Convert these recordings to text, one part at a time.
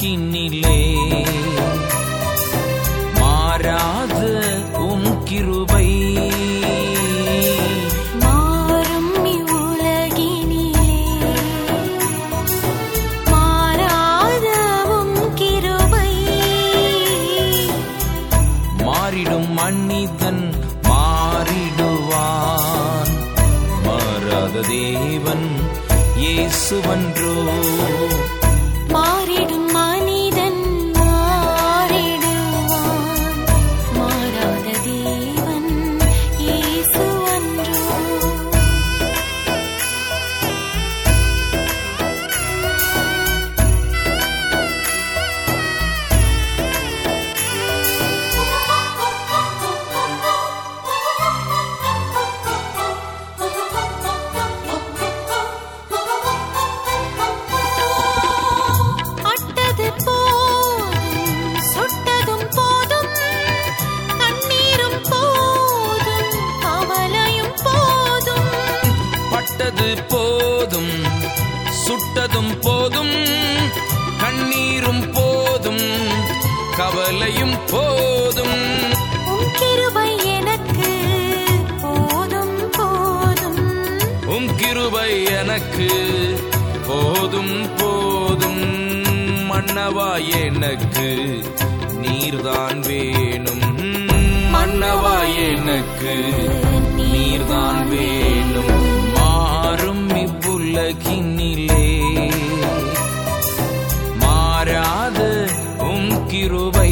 இவ்வுலகினிலே மாறாத உம் கிருபை மாறும் இவ்வுலகினிலே மாறாதவும் கிருபை மாறிடும் மனிதன் மாறிடுவான் மாறாத தேவன் இயேசுவன்றோ மாறிடும் மனிதன் மாறிடுவான் மாறாத தேவன் இயேசு அன்றோ அட்டது போதும் சுட்டதும் போதும் கண்ணீரும் போதும் கவலையும் போதும் பட்டது போதும் சுட்டதும் போதும் கண்ணீரும் போதும் கவலையும் போதும் உம் கிருபை எனக்கு போதும் போதும் உம் கிருபை எனக்கு போதும் போதும் மன்னவா எனக்கு நீர்தான் வேணும் மன்னவா எனக்கு நீர்தான் வேணும் மாறும் இவ்வுலகினிலே மாறாத உம் கிருபை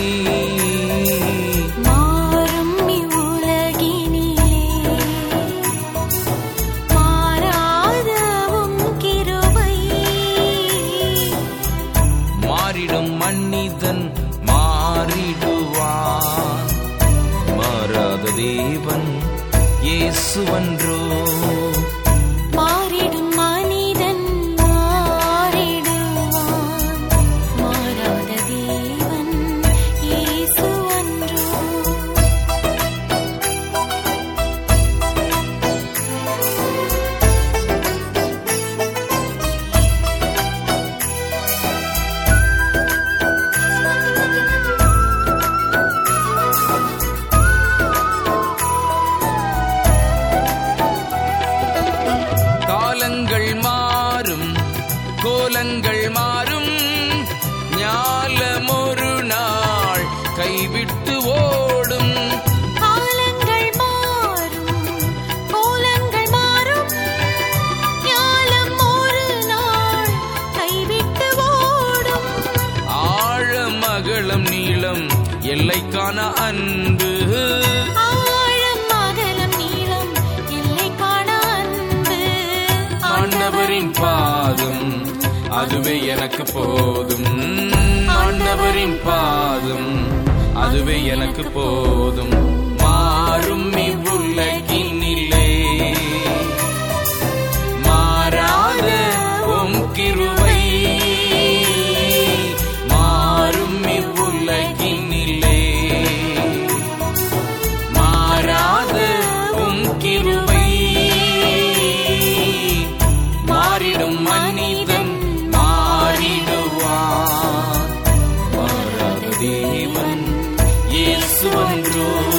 மாறும் இவ்வுலகினிலே மாறாதவும் கிருபை மாறிடும் மனிதன் மாறிடுவான் மாறாத தேவன் இயேசுவன்றோ மாறிடும் மனிதன் மாறிடுவான் மாறாத தேவன் இயேசு அன்றோ காலங்கள் மாறும் கோலங்கள் மாறும் ஞாலம் ஒரு நாள் கைவிட்டு ஓடும் காலங்கள் மாறும் கோலங்கள் மாறும் ஞாலம் ஒரு நாள் கைவிட்டு ஓடும் ஆழம் அகலம் நீளம் எல்லைக்கான அன்பு ஆழம் அகலம் நீளம் எல்லை காண அன்பு ஆண்டவரின் பாதம் அதுவே எனக்கு போதும் ஆண்டவரின் பாதம் அதுவே எனக்கு போதும் மாறும் இவ்வுலகினிலே மாறாத உம் கிருபை மாறும் இவ்வுலகினிலே மாறாத உம் கிருபை மாறிடும் மனிதன் மாறிடுவான் மாறாத தேவன் இயேசுவன்றோ